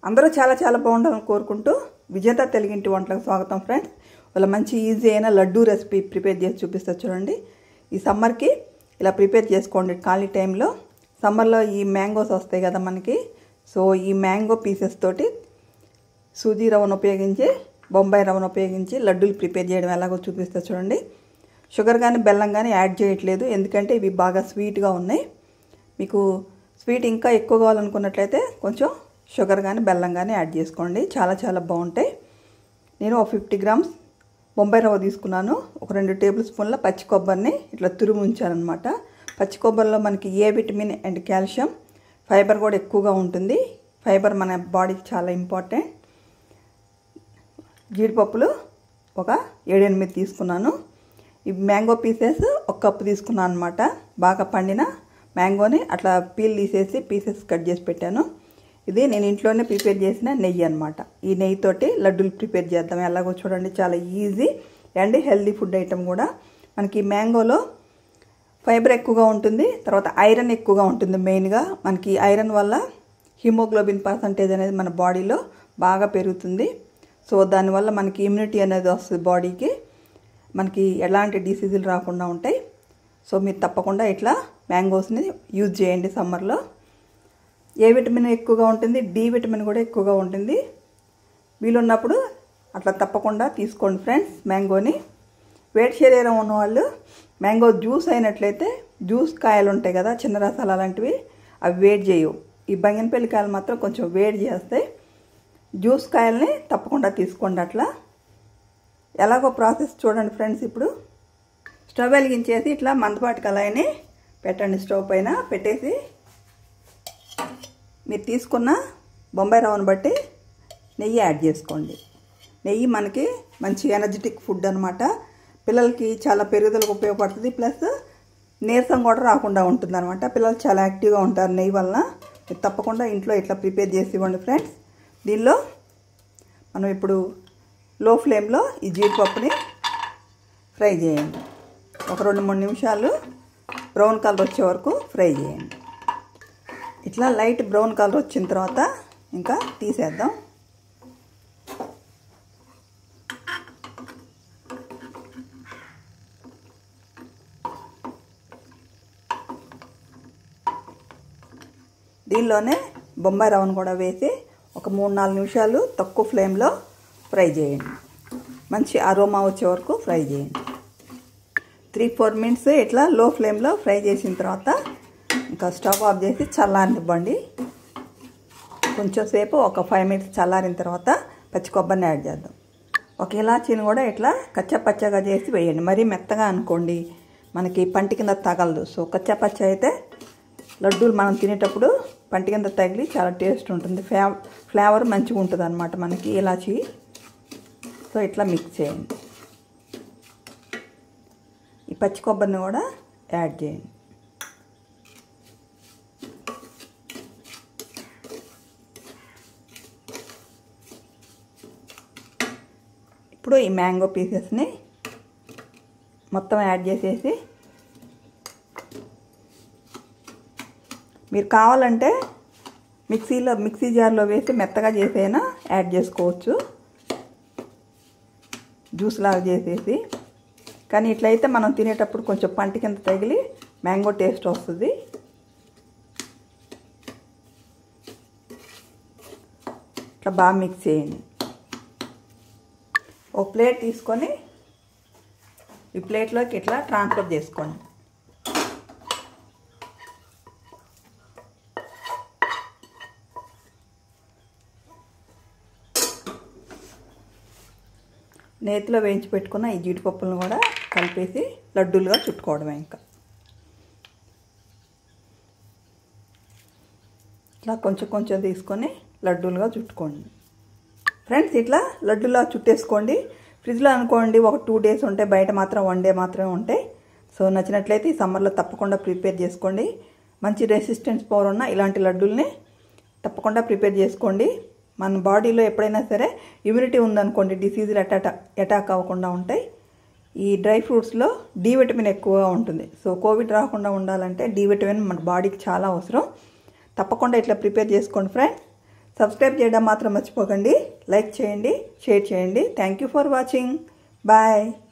అందరూ చాలా చాలా బాగుండాలని కోరుకుంటూ విజేత తెలుగింటి వంటలకు స్వాగతం ఫ్రెండ్స్ వాళ్ళ మంచి ఈజీ అయిన లడ్డూ రెసిపీ ప్రిపేర్ చేసి చూపిస్తా చూడండి ఈ సమ్మర్కి ఇలా ప్రిపేర్ చేసుకోండి ఖాళీ టైంలో సమ్మర్లో ఈ మ్యాంగోస్ వస్తాయి కదా మనకి సో ఈ మ్యాంగో పీసెస్ తోటి సూజీ రవ్వను ఉపయోగించి బొంబాయి రవ్వను ఉపయోగించి లడ్డూలు ప్రిపేర్ చేయడం ఎలాగో చూపిస్తా చూడండి షుగర్ కానీ బెల్లం కానీ యాడ్ చేయట్లేదు ఎందుకంటే ఇవి బాగా స్వీట్గా ఉన్నాయి మీకు స్వీట్ ఇంకా ఎక్కువ కావాలనుకున్నట్లయితే కొంచెం షుగర్ కానీ బెల్లం కానీ యాడ్ చేసుకోండి చాలా చాలా బాగుంటాయి నేను ఒక ఫిఫ్టీ గ్రామ్స్ బొంబాయి రవ్వ తీసుకున్నాను ఒక రెండు టేబుల్ స్పూన్ల పచ్చి కొబ్బరిని ఇట్లా తురుము ఉంచానమాట పచ్చి కొబ్బరిలో మనకి A vitamin and calcium fibre కూడా ఎక్కువగా ఉంటుంది ఫైబర్ మన బాడీకి చాలా ఇంపార్టెంట్ జీడిపప్పులు ఒక ఏడెనిమిది తీసుకున్నాను ఈ మ్యాంగో పీసెస్ ఒక కప్పు తీసుకున్నాను అనమాట బాగా పండిన మ్యాంగోని అట్లా పీల్ తీసేసి పీసెస్ కట్ చేసి పెట్టాను ఇది నేను ఇంట్లోనే ప్రిపేర్ చేసిన నెయ్యి అనమాట ఈ నెయ్యితోటి లడ్డూలు ప్రిపేర్ చేద్దాం ఎలాగో చూడండి చాలా easy and healthy food item కూడా మనకి మ్యాంగోలో ఫైబర్ ఎక్కువగా ఉంటుంది తర్వాత ఐరన్ ఎక్కువగా ఉంటుంది మెయిన్గా మనకి ఐరన్ వల్ల హిమోగ్లోబిన్ పర్సంటేజ్ అనేది మన బాడీలో బాగా పెరుగుతుంది సో దానివల్ల మనకి ఇమ్యూనిటీ అనేది వస్తుంది బాడీకి మనకి ఎలాంటి డిసీజులు రాకుండా ఉంటాయి సో మీరు తప్పకుండా ఇట్లా మ్యాంగోస్ని యూజ్ చేయండి సమ్మర్లో ఏ విటమిన్ ఎక్కువగా ఉంటుంది డి విటమిన్ కూడా ఎక్కువగా ఉంటుంది వీలున్నప్పుడు అట్లా తప్పకుండా తీసుకోండి ఫ్రెండ్స్ మ్యాంగోని వేడి శరీరం ఉన్నవాళ్ళు మ్యాంగో జ్యూస్ అయినట్లయితే జ్యూస్ కాయలు ఉంటాయి కదా చిన్న రసాలు అలాంటివి అవి వేడి చేయవు ఈ బంగినపల్లి కాయలు మాత్రం కొంచెం వేడి చేస్తాయి జ్యూస్ కాయల్ని తప్పకుండా తీసుకోండి అట్లా ఎలాగో ప్రాసెస్ చూడండి ఫ్రెండ్స్ ఇప్పుడు స్టవ్ వెలిగించేసి ఇట్లా మందపాటి కళాయిని పెట్టండి స్టవ్ పైన పెట్టేసి మీరు తీసుకున్న బొంబాయి రవ్వను బట్టి నెయ్యి యాడ్ చేసుకోండి నెయ్యి మనకి మంచి ఎనర్జెటిక్ ఫుడ్ అనమాట పిల్లలకి చాలా పెరుగుదలకు ఉపయోగపడుతుంది ప్లస్ నీరసం కూడా రాకుండా ఉంటుంది అనమాట పిల్లలు చాలా యాక్టివ్గా ఉంటారు నెయ్యి వలన మీరు తప్పకుండా ఇంట్లో ఇట్లా ప్రిపేర్ చేసి ఇవ్వండి ఫ్రెండ్స్ దీనిలో మనం ఇప్పుడు లో ఫ్లేమ్లో ఈ జీడిపప్పుని ఫ్రై చేయండి ఒక రెండు మూడు నిమిషాలు బ్రౌన్ కలర్ వచ్చే వరకు ఫ్రై చేయండి ఇట్లా లైట్ బ్రౌన్ కలర్ వచ్చిన తర్వాత ఇంకా తీసేద్దాం దీనిలోనే బొంబాయి రవ్వను కూడా వేసి ఒక మూడు నాలుగు నిమిషాలు తక్కువ ఫ్లేమ్లో ఫ్రై చేయండి మంచి అరోమా వచ్చే వరకు ఫ్రై చేయండి త్రీ ఫోర్ మినిట్స్ ఇట్లా లో ఫ్లేమ్లో ఫ్రై చేసిన తర్వాత ఇంకా స్టవ్ ఆఫ్ చేసి చల్లారనివ్వండి కొంచెం సేపు ఒక ఫైవ్ మినిట్స్ చల్లారిన తర్వాత పచ్చి కొబ్బరిని యాడ్ చేద్దాం ఒక ఇలాచీని కూడా ఇట్లా కచ్చా పచ్చగా చేసి వేయండి మరీ మెత్తగా అనుకోండి మనకి పంటి కింద తగలదు సో కచ్చా పచ్చ అయితే లడ్డూలు మనం తినేటప్పుడు పంటి కింద తగిలి చాలా టేస్ట్ ఉంటుంది ఫ్లా ఫ్లేవర్ మంచిగా ఉంటుంది అనమాట మనకి ఇలాచి సో ఇట్లా మిక్స్ చేయండి ఈ పచ్చి కొబ్బరిని కూడా యాడ్ చేయండి ఇప్పుడు ఈ మ్యాంగో పీసెస్ని మొత్తం యాడ్ చేసేసి మీరు కావాలంటే మిక్సీలో మిక్సీ జార్లో వేసి మెత్తగా చేసైనా యాడ్ చేసుకోవచ్చు జ్యూస్ లాగా చేసేసి కానీ ఇట్లయితే మనం తినేటప్పుడు కొంచెం పంటి కింద తగిలి మ్యాంగో టేస్ట్ వస్తుంది ఇట్లా బాగా మిక్స్ చేయండి ఒక ప్లేట్ తీసుకొని ఈ ప్లేట్లోకి ఇట్లా ట్రాన్స్ఫర్ చేసుకోండి నేతిలో వేయించి పెట్టుకున్న ఈ జీడిపప్పులను కూడా కలిపేసి లడ్డూలుగా చుట్టుకోవడమే ఇంకా ఇట్లా కొంచెం కొంచెం తీసుకొని లడ్డూలుగా చుట్టుకోండి ఫ్రెండ్స్ ఇట్లా లడ్డూలా చుట్టేసుకోండి ఫ్రిడ్జ్లో అనుకోండి ఒక టూ డేస్ ఉంటాయి బయట మాత్రం వన్ డే మాత్రమే ఉంటాయి సో నచ్చినట్లయితే ఈ సమ్మర్లో తప్పకుండా ప్రిపేర్ చేసుకోండి మంచి రెసిస్టెన్స్ పవర్ ఉన్న ఇలాంటి లడ్డూల్ని తప్పకుండా ప్రిపేర్ చేసుకోండి మన బాడీలో ఎప్పుడైనా సరే ఇమ్యూనిటీ ఉందనుకోండి డిసీజులు అటాక్ అటాక్ అవ్వకుండా ఉంటాయి ఈ డ్రై ఫ్రూట్స్లో డి విటమిన్ ఎక్కువగా ఉంటుంది సో కోవిడ్ రాకుండా ఉండాలంటే డి విటమిన్ మన బాడీకి చాలా అవసరం తప్పకుండా ఇట్లా ప్రిపేర్ చేసుకోండి ఫ్రెండ్స్ సబ్స్క్రైబ్ చేయడం మాత్రం మర్చిపోకండి లైక్ చేయండి షేర్ చేయండి thank you for watching bye